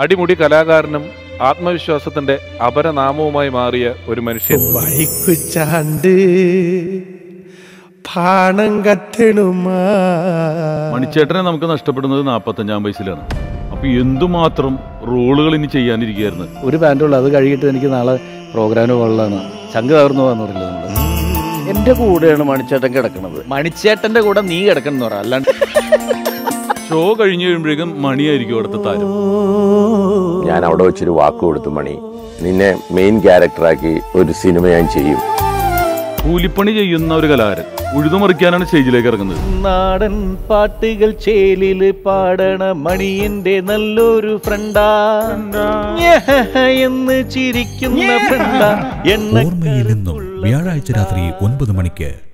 അടിമുടി കലാകാരനും ആത്മവിശ്വാസത്തിന്റെ അപരനാമവുമായി മാറിയ ഒരു മനുഷ്യൻ വഴിക്കുച്ചാണ്ട് പാണം കത്തണുമാ മണിച്ചേട്ടനെ നമുക്ക് നഷ്ടപ്പെടുന്നത് നാൽപ്പത്തഞ്ചാം വയസ്സിലാണ് അപ്പൊ എന്തുമാത്രം റോളുകൾ ഇനി ചെയ്യാനിരിക്കുകയായിരുന്നു ഒരു പാൻറ്റുള്ളൂ അത് കഴുകിയിട്ട് എനിക്ക് നാളെ പ്രോഗ്രാമിന് കൊള്ളാണ് ചങ്ക് തകർന്നു പോകാന്ന് പറയില്ല നമ്മള് എന്റെ കൂടെയാണ് മണിച്ചേട്ടൻ കിടക്കുന്നത് മണിച്ചേട്ടന്റെ കൂടെ നീ കിടക്കണം എന്ന് പറയാം അല്ലാണ്ട് ഷോ കഴിഞ്ഞ് കഴിയുമ്പോഴേക്കും മണിയായിരിക്കും അവിടുത്തെ താരം ഞാൻ അവിടെ വെച്ചൊരു വാക്ക് കൊടുത്തു മണി നിന്നെ മെയിൻ ക്യാരക്ടറാക്കി ഒരു സിനിമ ഞാൻ ചെയ്യും കൂലിപ്പണി ചെയ്യുന്ന ഒരു കലാകാരൻ ഉഴുതുമറിക്കാനാണ് സ്റ്റേജിലേക്ക് ഇറങ്ങുന്നത് നാടൻ പാട്ടുകൾ ചേലില് പാടണ മണിയന്റെ നല്ലൊരു ഫ്രണ്ടാ എന്ന് ചിരിക്കുന്ന ഫ്രണ്ടാ എണ്ണ ഓർമ്മയിൽ നിന്നും വ്യാഴാഴ്ച രാത്രി ഒൻപത് മണിക്ക്